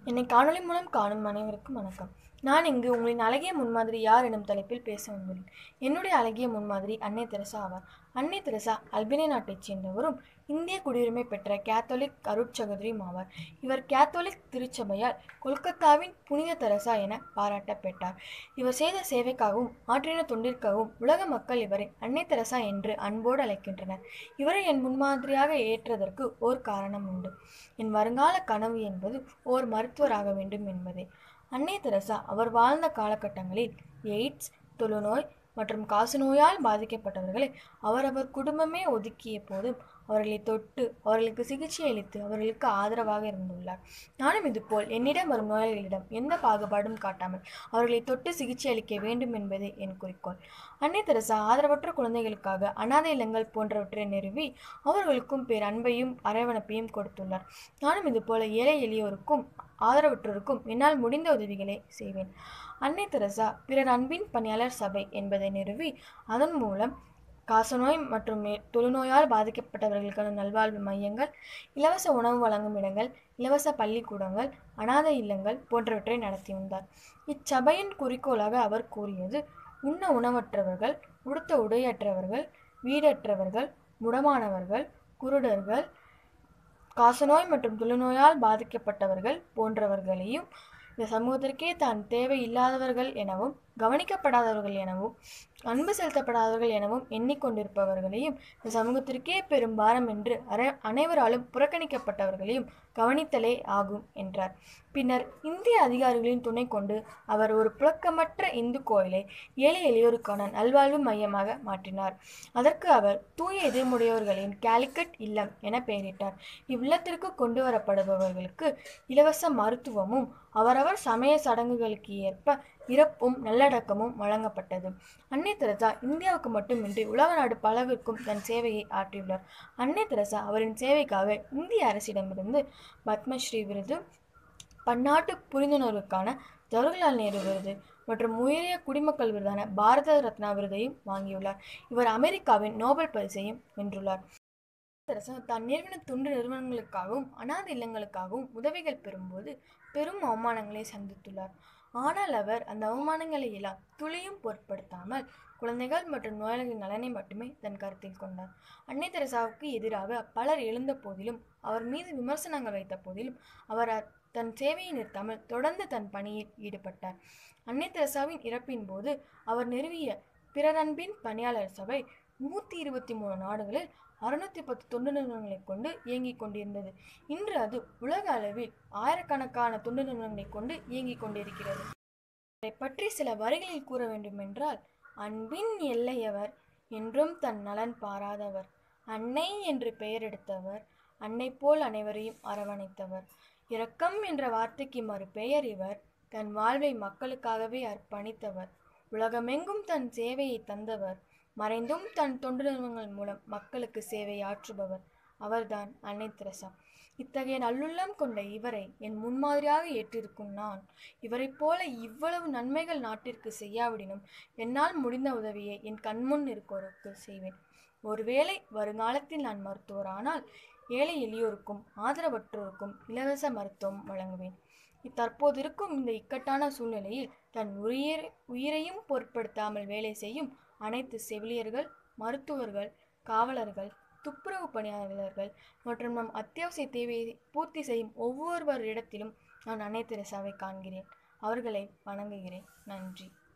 என்னை காணொளி மூலம் காணும் அனைவருக்கும் வணக்கம் நான் இங்கு உங்களின் அழகிய முன்மாதிரி யார் எனும் தலைப்பில் பேச வந்துள்ளேன் என்னுடைய அழகிய முன்மாதிரி அன்னை தெரசா ஆவார் அன்னை தெரசா அல்பேனிய நாட்டைச் சேர்ந்தவரும் இந்திய குடியுரிமை பெற்ற கேத்தோலிக் அருட்சகோதரியும் ஆவார் இவர் கேத்தோலிக் திருச்சபையால் கொல்கத்தாவின் புனித தெரசா என பாராட்டப்பட்டார் இவர் செய்த சேவைக்காகவும் ஆற்றின தொண்டிற்காகவும் உலக மக்கள் இவரை அன்னை தெரசா என்று அன்போடு அழைக்கின்றனர் இவரை என் முன்மாதிரியாக ஏற்றதற்கு ஓர் காரணம் உண்டு என் வருங்கால கனவு என்பது ஓர் மருத்துவராக வேண்டும் என்பதே அன்னை தெரசா அவர் வாழ்ந்த காலகட்டங்களில் எய்ட்ஸ் தொழுநோய் மற்றும் காசநோயால் பாதிக்கப்பட்டவர்களை அவரவர் குடும்பமே ஒதுக்கிய போதும் அவர்களை தொட்டு அவர்களுக்கு சிகிச்சை அளித்து அவர்களுக்கு ஆதரவாக இருந்துள்ளார் நானும் இதுபோல் என்னிடம் வரும் நோயாளிகளிடம் எந்த பாகுபாடும் காட்டாமல் அவர்களை தொட்டு சிகிச்சை அளிக்க வேண்டும் என்பதே என் குறிக்கோள் அன்னை தெரசா ஆதரவற்ற குழந்தைகளுக்காக அனாதை இல்லங்கள் போன்றவற்றை நிறுவி அவர்களுக்கும் பேர் அன்பையும் அரவணைப்பையும் கொடுத்துள்ளார் நானும் இதுபோல ஏழை எளியோருக்கும் ஆதரவற்றோருக்கும் என்னால் முடிந்த உதவிகளை செய்வேன் அன்னை தெரசா பிறர் அன்பின் பணியாளர் சபை என்பதை நிறுவி அதன் மூலம் காசநோய் மற்றும் மே- தொழுநோயால் பாதிக்கப்பட்டவர்களுக்கான நல்வாழ்வு மையங்கள் இலவச உணவு வழங்கும் இடங்கள் இலவச பள்ளிக்கூடங்கள் அனாதை இல்லங்கள் போன்றவற்றை நடத்தி வந்தார் இச்சபையின் குறிக்கோளாக அவர் கூறியது உண்ண உணவற்றவர்கள் உடுத்த உடையற்றவர்கள் வீடற்றவர்கள் முடமானவர்கள் குருடர்கள் காசநோய் மற்றும் தொழுநோயால் பாதிக்கப்பட்டவர்கள் போன்றவர்களையும் இந்த சமூகத்திற்கே தான் தேவையில்லாதவர்கள் எனவும் கவனிக்கப்படாதவர்கள் எனவும் அன்பு செலுத்தப்படாதவர்கள் எனவும் எண்ணிக்கொண்டிருப்பவர்களையும் இந்த சமூகத்திற்கே பெரும் பாரம் என்று அர அனைவராலும் புறக்கணிக்கப்பட்டவர்களையும் கவனித்தலே ஆகும் என்றார் பின்னர் இந்திய அதிகாரிகளின் துணை கொண்டு அவர் ஒரு புழக்கமற்ற இந்து கோயிலை ஏழை எளியோருக்கான நல்வாழ்வு மையமாக மாற்றினார் அதற்கு அவர் தூய எதிர்முடையோர்களின் கேலிக்கட் இல்லம் என பெயரிட்டார் இவ்வில்லத்திற்கு கொண்டு வரப்படுபவர்களுக்கு இலவச மருத்துவமும் அவரவர் சமய சடங்குகளுக்கு ஏற்ப இறப்பும் நல்லடக்கமும் வழங்கப்பட்டது அன்னை தெரசா இந்தியாவுக்கு மட்டுமின்றி உலக நாடு பலவிற்கும் தன் சேவையை ஆற்றியுள்ளார் அன்னை தெரசா அவரின் சேவைக்காக இந்திய அரசிடமிருந்து பத்மஸ்ரீ விருது பன்னாட்டு புரிந்துணர்வுக்கான ஜவஹர்லால் நேரு விருது மற்றும் உயரிய குடிமக்கள் விருதான பாரத ரத்னா விருதையும் வாங்கியுள்ளார் இவர் அமெரிக்காவின் நோபல் பரிசையும் வென்றுள்ளார் தெரசா தான் நிறுவன தொண்டு நிறுவனங்களுக்காகவும் அனாதை இல்லங்களுக்காகவும் உதவிகள் பெறும்போது பெரும் அவமானங்களை சந்தித்துள்ளார் ஆனால் அவர் அந்த அவமானங்களை எல்லாம் துளியும் பொருட்படுத்தாமல் குழந்தைகள் மற்றும் நோயாளிகளின் நலனை மட்டுமே தன் கருத்தில் கொண்டார் அன்னை தெரசாவுக்கு எதிராக பலர் எழுந்த போதிலும் அவர் மீது விமர்சனங்கள் வைத்த போதிலும் அவர் அ- தன் சேவையை நிறுத்தாமல் தொடர்ந்து தன் பணியில் ஈடுபட்டார் அன்னை தெரசாவின் இறப்பின் போது அவர் நிறுவிய பிறரன்பின் பணியாளர் சபை நூற்றி இருபத்தி மூணு நாடுகளில் அறுநூத்தி பத்து தொண்டு நிறுவனங்களை கொண்டு இயங்கிக் கொண்டிருந்தது இன்று அது உலக அளவில் ஆயிரக்கணக்கான தொண்டு நிறுவனங்களை கொண்டு இயங்கிக் கொண்டிருக்கிறது இதை பற்றி சில வரிகளில் கூற வேண்டுமென்றால் அன்பின் எல்லையவர் என்றும் தன் நலன் பாராதவர் அன்னை என்று பெயர் எடுத்தவர் அன்னை போல் அனைவரையும் அரவணைத்தவர் இரக்கம் என்ற வார்த்தைக்கு மறு பெயர் இவர் தன் வாழ்வை மக்களுக்காகவே அர்ப்பணித்தவர் உலகமெங்கும் தன் சேவையை தந்தவர் மறைந்தும் தன் தொண்டு நிறுவனங்கள் மூலம் மக்களுக்கு சேவை ஆற்றுபவர் அவர்தான் அன்னை தெரசா இத்தகைய நல்லுள்ளம் கொண்ட இவரை என் முன்மாதிரியாக ஏற்றிருக்கும் நான் இவரைப் போல இவ்வளவு நன்மைகள் நாட்டிற்கு செய்யாவிடினும் என்னால் முடிந்த உதவியை என் கண்முன் இருக்கோருக்கு செய்வேன் ஒருவேளை வருங்காலத்தில் நான் மருத்துவரானால் ஏழை எளியோருக்கும் ஆதரவற்றோருக்கும் இலவச மருத்துவம் வழங்குவேன் தற்போது இருக்கும் இந்த இக்கட்டான சூழ்நிலையில் தன் உயிர் உயிரையும் பொருட்படுத்தாமல் வேலை செய்யும் அனைத்து செவிலியர்கள் மருத்துவர்கள் காவலர்கள் துப்புரவு பணியாளர்கள் மற்றும் நம் அத்தியாவசிய தேவையை பூர்த்தி செய்யும் ஒவ்வொருவரிடத்திலும் நான் அன்னை தெரசாவை காண்கிறேன் அவர்களை வணங்குகிறேன் நன்றி